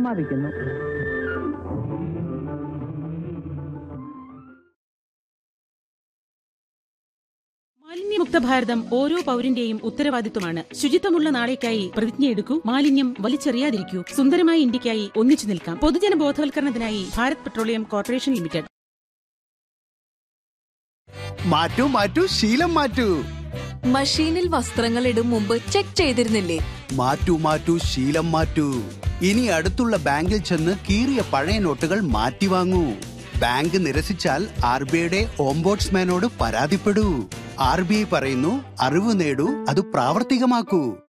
സമാപിക്കുന്നു മാലിന്യമുക്ത ഭാരതം ഓരോ പൗരന്റെയും ഉത്തരവാദിത്വമാണ് ശുചിത്വമുള്ള നാളേക്കായി പ്രതിജ്ഞയെടുക്കൂ മാലിന്യം വലിച്ചെറിയാതിരിക്കൂ സുന്ദരമായ ഇന്ത്യക്കായി ഒന്നിച്ചു നിൽക്കാം പൊതുജന ബോധവൽക്കരണത്തിനായി ഭാരത് പെട്രോളിയം കോർപ്പറേഷൻ ലിമിറ്റഡ് മാറ്റൂ മാറ്റൂ ശീലം മാറ്റൂ മഷീനിൽ വസ്ത്രങ്ങൾ ഇടും മുമ്പ് ചെക്ക് ചെയ്തിരുന്നില്ലേ മാറ്റൂ മാറ്റൂ ശീലം മാറ്റൂ ഇനി അടുത്തുള്ള ബാങ്കിൽ ചെന്ന് കീറിയ പഴയ നോട്ടുകൾ മാറ്റി വാങ്ങൂ ബാങ്ക് നിരസിച്ചാൽ ആർ ബി ഐയുടെ ഓംബോട്സ്മാനോട് പരാതിപ്പെടൂ ആർ ബി ഐ പറയുന്നു അറിവ് നേടൂ അത് പ്രാവർത്തികമാക്കൂ